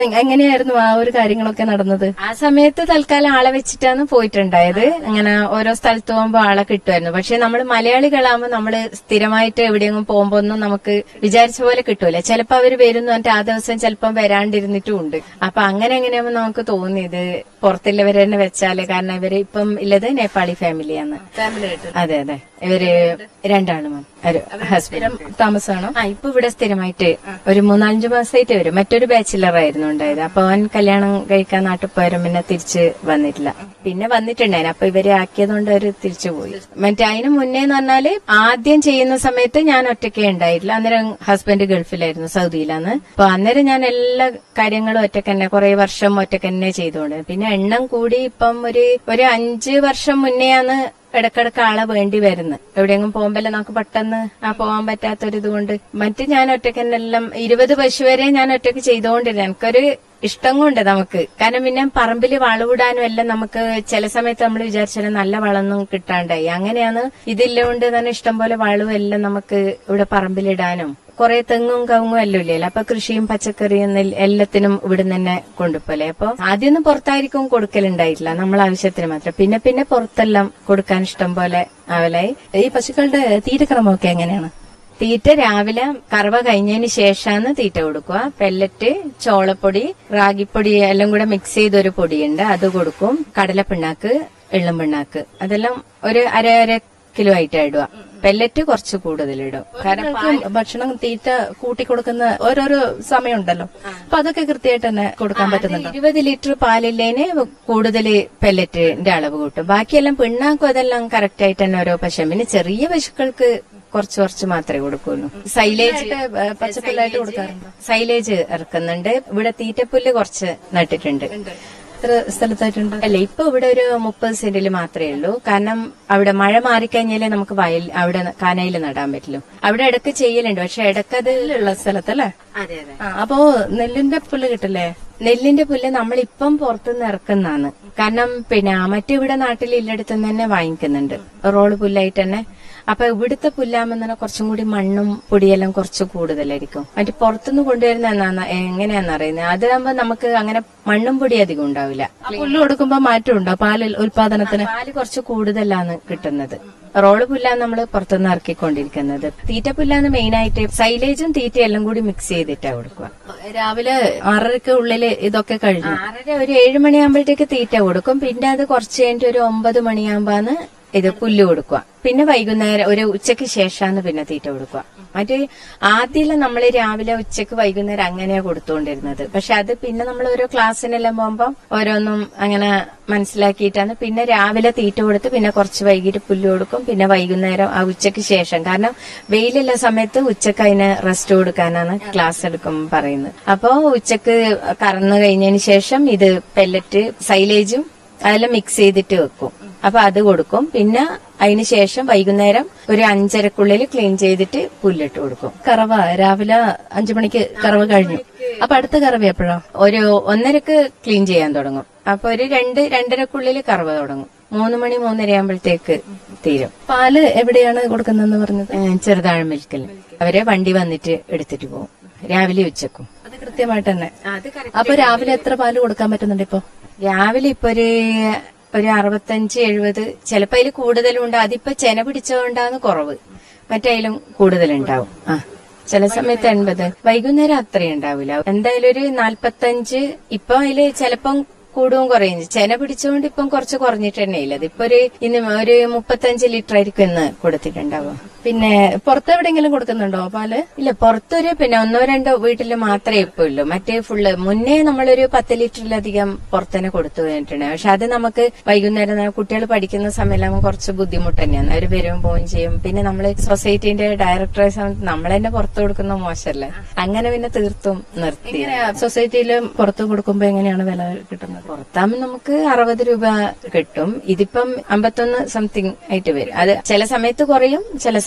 എങ്ങനെയായിരുന്നു ആ ഒരു കാര്യങ്ങളൊക്കെ നടന്നത് ആ സമയത്ത് തൽക്കാലം ആളെ വെച്ചിട്ടാണ് പോയിട്ടുണ്ടായത് അങ്ങനെ ഓരോ സ്ഥലത്ത് പോകുമ്പോ ആളെ കിട്ടുമായിരുന്നു പക്ഷെ നമ്മൾ മലയാളികളാകുമ്പോൾ നമ്മൾ സ്ഥിരമായിട്ട് എവിടെയെങ്കിലും പോകുമ്പോ ഒന്നും നമുക്ക് വിചാരിച്ച പോലെ കിട്ടൂല ചിലപ്പോ അവര് വരുന്നു എന്നിട്ട് ആ ദിവസം ചിലപ്പം വരാണ്ടിരുന്നിട്ടും ഉണ്ട് അപ്പൊ അങ്ങനെ എങ്ങനെയാകുമ്പോ നമുക്ക് തോന്നിയത് പുറത്തുള്ളവരെ തന്നെ വെച്ചാല് കാരണം ഇവര് ഇപ്പം ഉള്ളത് നേപ്പാളി ഫാമിലിയാണ് ഫാമിലി ആയിട്ട് അതെ അതെ ഇവര് രണ്ടാളും ഒരു ഹസ്ബൻഡ് താമസമാണോ ആ ഇപ്പൊ ഇവിടെ സ്ഥിരമായിട്ട് ഒരു മൂന്നാലഞ്ചു മാസമായിട്ട് വരും മറ്റൊരു ബാച്ചിലർ ആയിരുന്നു ഉണ്ടായത് അപ്പൊ അവൻ കല്യാണം കഴിക്കാൻ നാട്ടിൽ പോയാലും പിന്നെ തിരിച്ച് വന്നിട്ടില്ല പിന്നെ വന്നിട്ടുണ്ടായിരുന്നു അപ്പൊ ഇവരെ ആക്കിയതുകൊണ്ട് അവര് തിരിച്ചു പോയി മറ്റേ അതിന് മുന്നേ എന്ന് പറഞ്ഞാല് ആദ്യം ചെയ്യുന്ന സമയത്ത് ഞാൻ ഒറ്റയ്ക്കേ ഉണ്ടായിട്ടില്ല അന്നേരം ഹസ്ബൻഡ് ഗൾഫിലായിരുന്നു സൗദിയിലാണ് അപ്പൊ അന്നേരം ഞാൻ എല്ലാ കാര്യങ്ങളും ഒറ്റയ്ക്ക് തന്നെ കുറെ വർഷം ഒറ്റയ്ക്ക് തന്നെ ചെയ്തുകൊണ്ട് പിന്നെ എണ്ണം കൂടി ഇപ്പം ഒരു ഒരു അഞ്ച് വർഷം മുന്നെയാണ് ഇടക്കിടക്ക് ആളെ വേണ്ടി വരുന്നത് എവിടെയെങ്കിലും പോകുമ്പല്ലേ നമുക്ക് പെട്ടെന്ന് ആ പോകാൻ പറ്റാത്തൊരിത് കൊണ്ട് മറ്റ് ഞാൻ ഒറ്റയ്ക്ക് തന്നെ എല്ലാം ഇരുപത് പശു വരെ ഞാൻ ഒറ്റയ്ക്ക് ചെയ്തുകൊണ്ടിരുന്നു എനിക്കൊരു ഇഷ്ടം കൊണ്ട് നമുക്ക് കാരണം പിന്നെ പറമ്പിൽ വളവിടാനും എല്ലാം നമുക്ക് ചില സമയത്ത് നമ്മൾ വിചാരിച്ചാലും നല്ല വളമൊന്നും കിട്ടാണ്ടായി അങ്ങനെയാണ് ഇതില്ലോണ്ട് തന്നെ ഇഷ്ടം പോലെ വളവും എല്ലാം നമുക്ക് ഇവിടെ പറമ്പിലിടാനും കുറെ തെങ്ങും കവുങ്ങും എല്ലാം ഇല്ലല്ലോ അപ്പൊ കൃഷിയും പച്ചക്കറിയും നെൽ- എല്ലാത്തിനും ഇവിടുന്ന് തന്നെ കൊണ്ടുപോലെ അപ്പൊ ആദ്യമൊന്നും പുറത്തായിരിക്കും കൊടുക്കലുണ്ടായിട്ടില്ല നമ്മൾ ആവശ്യത്തിന് മാത്രം പിന്നെ പിന്നെ പുറത്തെല്ലാം കൊടുക്കാൻ ഇഷ്ടം പോലെ ആവലായി ഈ പശുക്കളുടെ തീറ്റക്രമമൊക്കെ എങ്ങനെയാണ് തീറ്റ രാവിലെ കറവ കഴിഞ്ഞതിന് ശേഷമാണ് തീറ്റ കൊടുക്കുക പെല്ലറ്റ് ചോളപ്പൊടി റാഗിപ്പൊടി എല്ലാം കൂടെ മിക്സ് ചെയ്തൊരു പൊടിയുണ്ട് അത് കൊടുക്കും കടലപ്പിണ്ണാക്ക് എള്ളും പിണ്ണാക്ക് അതെല്ലാം ഒരു അര അര കിലോ ആയിട്ട് ഇടുക പെല്ലറ്റ് കുറച്ച് കൂടുതൽ ഇടും കാരണം കുട്ടികൾക്കും ഭക്ഷണം തീറ്റ കൂട്ടി കൊടുക്കുന്ന ഓരോരോ സമയമുണ്ടല്ലോ അപ്പൊ അതൊക്കെ കൃത്യമായിട്ട് തന്നെ കൊടുക്കാൻ പറ്റുന്നുണ്ടോ ഇരുപത് ലിറ്റർ പാലില്ലേന് കൂടുതൽ പെല്ലറ്റിന്റെ അളവ് കൂട്ടും ബാക്കിയെല്ലാം പിണ്ണാക്കും അതെല്ലാം കറക്റ്റ് ആയിട്ട് തന്നെ ഓരോ പശു പിന്നെ ചെറിയ പശുക്കൾക്ക് കുറച്ച് കുറച്ച് മാത്രമേ കൊടുക്കുള്ളൂ സൈലേജ് ഏ, പച്ചപ്പുല്ലായിട്ട് കൊടുക്കാറുണ്ടോ സൈലേജ് ഇറക്കുന്നുണ്ട് ഇവിടെ തീറ്റപ്പുല്ല് കുറച്ച് നട്ടിട്ടുണ്ട് എത്ര സ്ഥലത്തായിട്ടുണ്ട് അല്ല ഇപ്പൊ ഇവിടെ ഒരു മുപ്പത് സെന്റിൽ മാത്രമേ ഉള്ളൂ കാരണം അവിടെ മഴ മാറിക്കഴിഞ്ഞാലേ നമുക്ക് വയൽ അവിടെ കാനയിൽ നടാൻ പറ്റുള്ളൂ അവിടെ ഇടക്ക് ചെയ്യലുണ്ട് പക്ഷെ ഇടക്കത് ഉള്ള സ്ഥലത്തല്ലേ അതെ അതെ ആ, അപ്പോ നെല്ലിന്റെ പുല്ല് കിട്ടില്ലേ നെല്ലിന്റെ പുല്ല് നമ്മളിപ്പം പുറത്തുനിന്ന് ഇറക്കുന്നതാണ് കാരണം പിന്നെ മറ്റിവിടെ നാട്ടിൽ ഇല്ലടത്തുനിന്ന് തന്നെ വാങ്ങിക്കുന്നുണ്ട് റോള് പുല്ലായിട്ട് തന്നെ അപ്പൊ ഇവിടുത്തെ പുല്ലാകുമ്പോൾ തന്നെ കുറച്ചും കൂടി മണ്ണും പൊടിയെല്ലാം കുറച്ച് കൂടുതലായിരിക്കും മറ്റു പുറത്തുനിന്ന് കൊണ്ടുവരുന്ന എന്നാ എങ്ങനെയാന്ന് അറിയുന്നത് അതാകുമ്പോ നമുക്ക് അങ്ങനെ മണ്ണും പൊടി അധികം ഉണ്ടാവില്ല ആ പുല്ല് കൊടുക്കുമ്പോ മാറ്റമുണ്ടോ പാലിൽ ഉൽപാദനത്തിന് പാല് കുറച്ച് കൂടുതലാണ് കിട്ടുന്നത് റോള് പുല്ലാണ് നമ്മൾ പുറത്തുനിന്ന് ഇറക്കിക്കൊണ്ടിരിക്കുന്നത് തീറ്റ പുല്ലാണ് മെയിൻ ആയിട്ട് സൈലേജും തീറ്റയും എല്ലാം കൂടി മിക്സ് ചെയ്തിട്ടാ കൊടുക്കുക രാവിലെ ആറരക്ക് ഉള്ളില് ഇതൊക്കെ കഴിഞ്ഞു ആറര ഒരു ഏഴ് മണിയാകുമ്പോഴത്തേക്ക് തീറ്റ കൊടുക്കും പിന്നെ അത് കുറച്ച് കഴിഞ്ഞിട്ട് ഒരു ഒമ്പത് മണിയാകുമ്പോന്ന് ഇത് പുല്ല് കൊടുക്കുക പിന്നെ വൈകുന്നേരം ഒരു ഉച്ചയ്ക്ക് ശേഷമാണ് പിന്നെ തീറ്റ കൊടുക്കുക മറ്റേ ആദ്യം നമ്മൾ രാവിലെ ഉച്ചക്ക് വൈകുന്നേരം അങ്ങനെയാ കൊടുത്തുകൊണ്ടിരുന്നത് പക്ഷെ അത് പിന്നെ നമ്മൾ ഓരോ ക്ലാസ്സിനെല്ലാം പോകുമ്പോൾ ഓരോന്നും അങ്ങനെ മനസ്സിലാക്കിയിട്ടാണ് പിന്നെ രാവിലെ തീറ്റ കൊടുത്ത് പിന്നെ കുറച്ച് വൈകിട്ട് പുല്ല് കൊടുക്കും പിന്നെ വൈകുന്നേരം ആ ഉച്ചയ്ക്ക് ശേഷം കാരണം വെയിലുള്ള സമയത്ത് ഉച്ചക്ക് അതിന് റെസ്റ്റ് കൊടുക്കാനാണ് ക്ലാസ് എടുക്കും പറയുന്നത് അപ്പോ ഉച്ചക്ക് കറന്നു കഴിഞ്ഞതിന് ശേഷം ഇത് പെല്ലറ്റ് സൈലേജും അതെല്ലാം മിക്സ് ചെയ്തിട്ട് വെക്കും അപ്പൊ അത് കൊടുക്കും പിന്നെ അതിന് ശേഷം വൈകുന്നേരം ഒരു അഞ്ചരക്കുള്ളിൽ ക്ലീൻ ചെയ്തിട്ട് പുല്ലിട്ട് കൊടുക്കും കറവ രാവിലെ അഞ്ചു മണിക്ക് കറവ കഴിഞ്ഞു അപ്പൊ അടുത്ത കറവ എപ്പോഴാ ഒരു ഒന്നരക്ക് ക്ലീൻ ചെയ്യാൻ തുടങ്ങും അപ്പൊ ഒരു രണ്ട് രണ്ടരക്കുള്ളിൽ കറവ തുടങ്ങും മൂന്ന് മണി മൂന്നര ആകുമ്പോഴത്തേക്ക് തീരും പാല് എവിടെയാണ് കൊടുക്കുന്നതെന്ന് പറഞ്ഞത് ഏ, ചെറുതാഴം മിൽക്കിൽ അവരെ വണ്ടി വന്നിട്ട് എടുത്തിട്ട് പോകും രാവിലെ ഉച്ചക്കും അത് കൃത്യമായിട്ട് തന്നെ അത് അപ്പൊ രാവിലെ എത്ര പാല് കൊടുക്കാൻ പറ്റുന്നുണ്ട് ഇപ്പൊ രാവിലെ ഇപ്പൊ ഒരു ഒരു അറുപത്തഞ്ച് എഴുപത് ചിലപ്പോ അതിൽ കൂടുതലും ഉണ്ട് അതിപ്പോ ചെന പിടിച്ചതുകൊണ്ടാണ് കുറവ് മറ്റേതിലും കൂടുതലുണ്ടാവും ആ ചില സമയത്ത് എൺപത് വൈകുന്നേരം അത്രയും ഉണ്ടാവില്ല എന്തായാലും ഒരു നാല്പത്തഞ്ച് ഇപ്പൊ അതില് ചിലപ്പം കൂടും കുറയും ചെന പിടിച്ചുകൊണ്ട് ഇപ്പം കുറച്ച് കുറഞ്ഞിട്ട് തന്നെ ഇല്ല ഇതിപ്പോ ഒരു ഇന്ന് ഒരു മുപ്പത്തഞ്ച് ലിറ്റർ ആയിരിക്കും ഇന്ന് കൊടുത്തിട്ടുണ്ടാവുക പിന്നെ പുറത്ത് എവിടെയെങ്കിലും കൊടുക്കുന്നുണ്ടോ പാല് ഇല്ല പുറത്തൊരു പിന്നെ ഒന്നോ രണ്ടോ വീട്ടിൽ മാത്രമേ ഇപ്പൊ ഉള്ളൂ മറ്റേ ഫുള്ള് മുന്നേ നമ്മളൊരു പത്ത് ലിറ്ററിലധികം പുറത്തന്നെ കൊടുത്തു കഴിഞ്ഞിട്ടുണ്ട് പക്ഷെ അത് നമുക്ക് വൈകുന്നേരം കുട്ടികൾ പഠിക്കുന്ന സമയമാകുമ്പോൾ കുറച്ച് ബുദ്ധിമുട്ട് തന്നെയാണ് അവർ വരും പോവുകയും ചെയ്യും പിന്നെ നമ്മൾ സൊസൈറ്റിന്റെ ഡയറക്ടറെ സമയത്ത് നമ്മൾ തന്നെ പുറത്തു കൊടുക്കുന്ന മോശമല്ലേ അങ്ങനെ പിന്നെ തീർത്തും നിർത്തി എങ്ങനെയാ സൊസൈറ്റിയിലും പുറത്ത് കൊടുക്കുമ്പോ എങ്ങനെയാണ് വില കിട്ടുന്നത് പുറത്താകുമ്പോൾ നമുക്ക് അറുപത് രൂപ കിട്ടും ഇതിപ്പം അമ്പത്തൊന്ന് സംതിങ് ആയിട്ട് വരും അത് ചില സമയത്ത് കുറയും ചില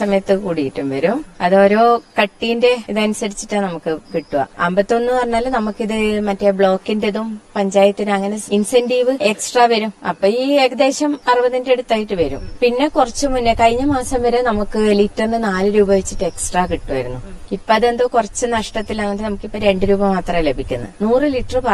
സമയത്ത് കൂടിയിട്ടും വരും അത് ഓരോ കട്ടീന്റെ ഇതനുസരിച്ചിട്ടാണ് നമുക്ക് കിട്ടുക അമ്പത്തൊന്ന് പറഞ്ഞാൽ നമുക്കിത് മറ്റേ ബ്ലോക്കിന്റെതും പഞ്ചായത്തിന് അങ്ങനെ ഇൻസെന്റീവ് എക്സ്ട്രാ വരും അപ്പൊ ഈ ഏകദേശം അറുപതിന്റെ അടുത്തായിട്ട് വരും പിന്നെ കുറച്ചു മുന്നേ കഴിഞ്ഞ മാസം വരെ നമുക്ക് ലിറ്ററിന് നാല് രൂപ വെച്ചിട്ട് എക്സ്ട്രാ കിട്ടുമായിരുന്നു ഇപ്പൊ അതെന്തോ കുറച്ച് നഷ്ടത്തിലാണെങ്കിൽ നമുക്കിപ്പോ രണ്ട് രൂപ മാത്രമേ ലഭിക്കുന്നത് നൂറ് ലിറ്റർ